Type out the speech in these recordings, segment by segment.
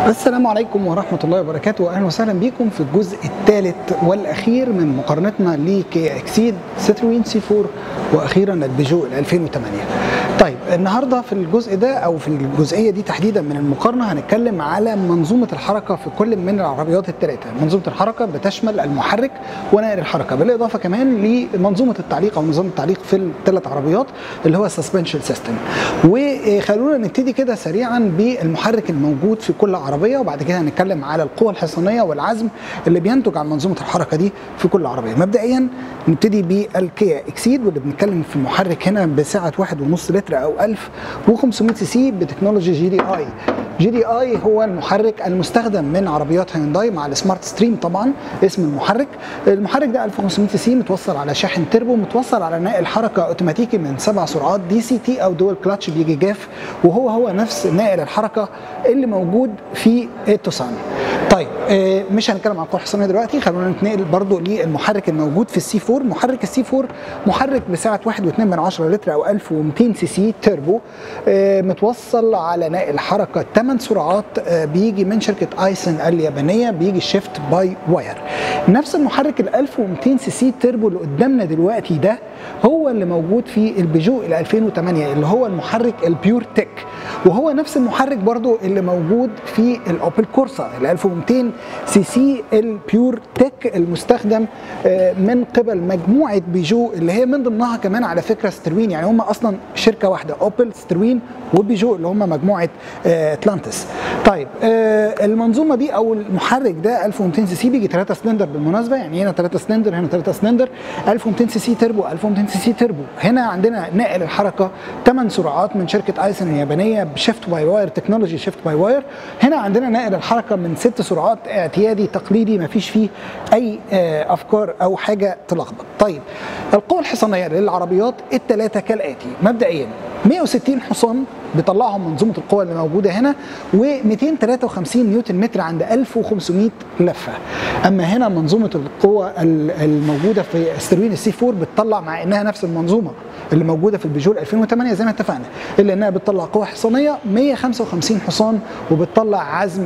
السلام عليكم ورحمة الله وبركاته وأهلا وسهلا بكم في الجزء الثالث والأخير من مقارنتنا لكي اكسيد ستروين سي 4 وأخيرا البيجو 2008 طيب النهارده في الجزء ده او في الجزئيه دي تحديدا من المقارنه هنتكلم على منظومه الحركه في كل من العربيات الثلاثه منظومه الحركه بتشمل المحرك ونائل الحركه بالاضافه كمان لمنظومه التعليق او نظام التعليق في الثلاث عربيات اللي هو السسبنشن سيستم وخلونا نبتدي كده سريعا بالمحرك الموجود في كل عربيه وبعد كده هنتكلم على القوه الحصانيه والعزم اللي بينتج عن منظومه الحركه دي في كل عربيه مبدئيا نبتدي بالكيا اكسيد واللي بنتكلم في المحرك هنا بسعه 1.5 لتر او 1500 سي سي بتكنولوجي جي دي اي جي دي اي هو المحرك المستخدم من عربيات هيونداي مع السمارت ستريم طبعا اسم المحرك المحرك ده 1500 سي سي متوصل على شاحن تربو متوصل على نائل حركه اوتوماتيكي من سبع سرعات دي سي تي او دول كلاتش بيجي جاف وهو هو نفس نائل الحركه اللي موجود في التوسان طيب آه مش هنتكلم عن القوه الحصانيه دلوقتي خلونا نتنقل برضو للمحرك الموجود في السي 4 محرك السي 4 محرك بسعه 1.2 من 10 لتر او 1200 سي سي تربو آه متوصل على نائل حركه 8 سرعات آه بيجي من شركه ايسن اليابانيه بيجي شيفت باي واير نفس المحرك ال 1200 سي سي تربو اللي قدامنا دلوقتي ده هو اللي موجود في البيجو ال 2008 اللي هو المحرك البيور تك وهو نفس المحرك برضو اللي موجود في الاوبل كورسا ال 1200 سي سي البيور تك المستخدم من قبل مجموعه بيجو اللي هي من ضمنها كمان على فكره ستروين يعني هم اصلا شركه واحده اوبل ستروين وبيجو اللي هم مجموعه اتلانتس طيب المنظومه دي او المحرك ده 1200 سي سي بيجي 3 سلندر بالمناسبه يعني هنا 3 سلندر هنا 3 سلندر 1200 سي سي تربو 1200 سي سي تربو هنا عندنا نائل الحركه 8 سرعات من شركه ايسن اليابانيه بشيفت باي واير تكنولوجي شيفت باي واير هنا عندنا نائل الحركه من 6 سرعات اعتيادي تقليدي ما فيش فيه اي افكار او حاجه تلخبط طيب القوه الحصانيه للعربيات الثلاثه كالاتي مبدئيا 160 حصان بيطلعهم منظومه القوى اللي موجوده هنا و253 نيوتن متر عند 1500 لفه اما هنا منظومه القوى الموجوده في ستروين السي 4 بتطلع مع انها نفس المنظومه اللي موجوده في البيجو 2008 زي ما اتفقنا الا انها بتطلع قوه حصانيه 155 حصان وبتطلع عزم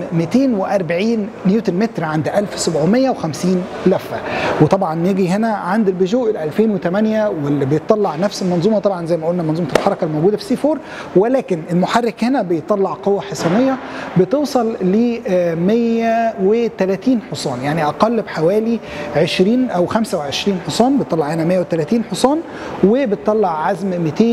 240 نيوتن متر عند 1750 لفه وطبعا نيجي هنا عند البيجو 2008 واللي بيطلع نفس المنظومه طبعا زي ما قلنا منظومه الحركه الموجوده في سي 4 ولكن المحرك هنا بيطلع قوه حصانيه بتوصل ل 130 حصان يعني اقل بحوالي 20 او 25 حصان بتطلع هنا 130 حصان وبتطلع عزم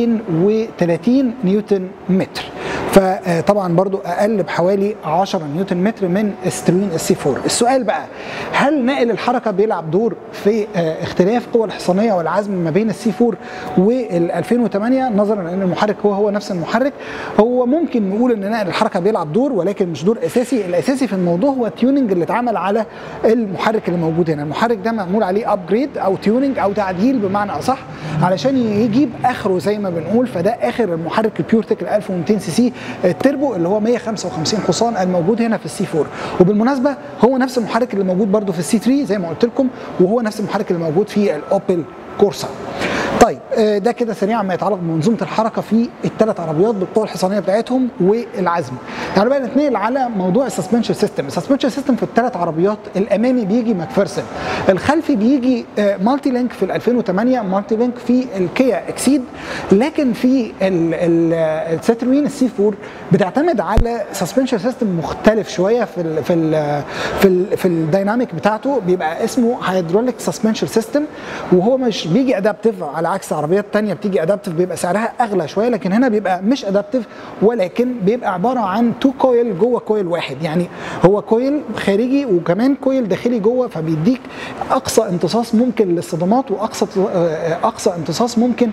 230 نيوتن متر فطبعا برضو اقل بحوالي 10 نيوتن متر من ستروين السي 4 السؤال بقى هل نائل الحركه بيلعب دور في اختلاف قوى الحصانيه والعزم ما بين السي 4 وال 2008 نظرا لان المحرك هو هو نفس المحرك هو ممكن نقول ان نائل الحركه بيلعب دور ولكن مش دور اساسي الاساسي في الموضوع هو التيوننج اللي اتعمل على المحرك اللي موجود هنا المحرك ده معمول عليه ابجريد او تيوننج او تعديل بمعنى اصح علشان يجيب اخره زي ما بنقول فده اخر المحرك البيورتك ال 1200 سي سي التربو اللي هو 155 حصان الموجود هنا في السي 4 وبالمناسبه هو نفس المحرك اللي موجود برده في السي 3 زي ما قلت لكم وهو نفس المحرك اللي موجود في الاوبل كورسا طيب ده كده سريعا ما يتعلق بمنظومه الحركه في الثلاث عربيات بالقوه الحصانيه بتاعتهم والعزم. يعني بقى نتنقل على موضوع السسبنشن سيستم، السسبنشن سيستم في الثلاث عربيات الامامي بيجي ماكفيرسون، الخلفي بيجي مالتي لينك في 2008 مالتي لينك في الكيا اكسيد لكن في الستروين السي 4 بتعتمد على سسبنشن سيستم مختلف شويه في ال في ال في ال في الدايناميك بتاعته بيبقى اسمه هيدروليك سسبنشن سيستم وهو مش بيجي ادابتيف على عكس عربيات تانية بتيجي ادابتيف بيبقى سعرها اغلى شويه لكن هنا بيبقى مش ادابتيف ولكن بيبقى عباره عن تو كويل جوه كويل واحد يعني هو كويل خارجي وكمان كويل داخلي جوه فبيديك اقصى امتصاص ممكن للصدمات واقصى اقصى امتصاص ممكن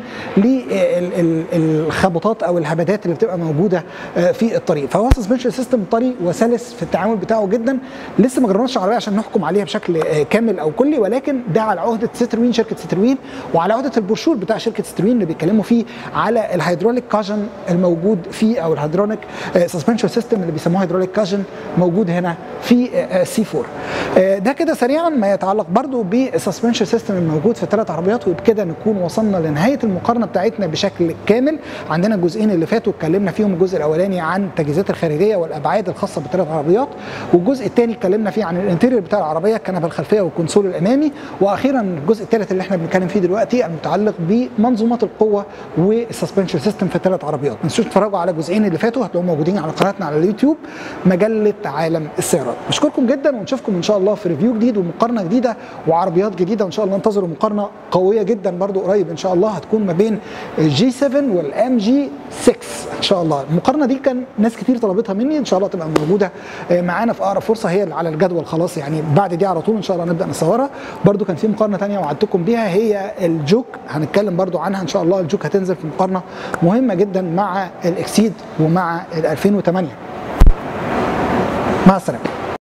للخبطات او الهبدات اللي بتبقى موجوده في الطريق فهو سسبنشن سيستم طري وسلس في التعامل بتاعه جدا لسه ما جربناش العربيه عشان نحكم عليها بشكل كامل او كلي ولكن ده على عهده ستروين شركه ستروين وعلى عهده البرشو المشهور بتاع شركه ستروين اللي بيتكلموا فيه على الهيدروليك كاجن الموجود فيه او الهيدروليك سسبنشن سيستم اللي بيسموه هيدروليك كاجن موجود هنا في سي 4 ده كده سريعا ما يتعلق برضو بالسسبنشن سيستم الموجود في الثلاث عربيات وبكده نكون وصلنا لنهايه المقارنه بتاعتنا بشكل كامل عندنا الجزئين اللي فاتوا اتكلمنا فيهم الجزء الاولاني عن التجهيزات الخارجيه والابعاد الخاصه بالثلاث عربيات والجزء الثاني اتكلمنا فيه عن الانتيريور بتاع العربيه الكنبه الخلفيه والكونسول الامامي واخيرا الجزء الثالث اللي احنا بنتكلم فيه دلوقتي المتعلق بمنظومات القوه والسسبنشن سيستم في الثلاث عربيات ما تنسوش تتفرجوا على الجزئين اللي فاتوا هتلاقوهم موجودين على قناتنا على اليوتيوب مجله عالم السيارات بشكركم جدا ونشوفكم ان شاء الله في ريفيو جديد ومقارنه جديده وعربيات جديده وان شاء الله انتظروا مقارنه قويه جدا برضو قريب ان شاء الله هتكون ما بين الجي 7 والام جي 6 ان شاء الله المقارنه دي كان ناس كتير طلبتها مني ان شاء الله تبقى موجوده معانا في اقرب فرصه هي اللي على الجدول خلاص يعني بعد دي على طول ان شاء الله نبدا نصورها برضو كان في مقارنه ثانيه وعدتكم بيها هي الجوك هنتكلم برضو عنها ان شاء الله الجوك هتنزل في مقارنه مهمه جدا مع الاكسيد ومع ال 2008 مع السلامه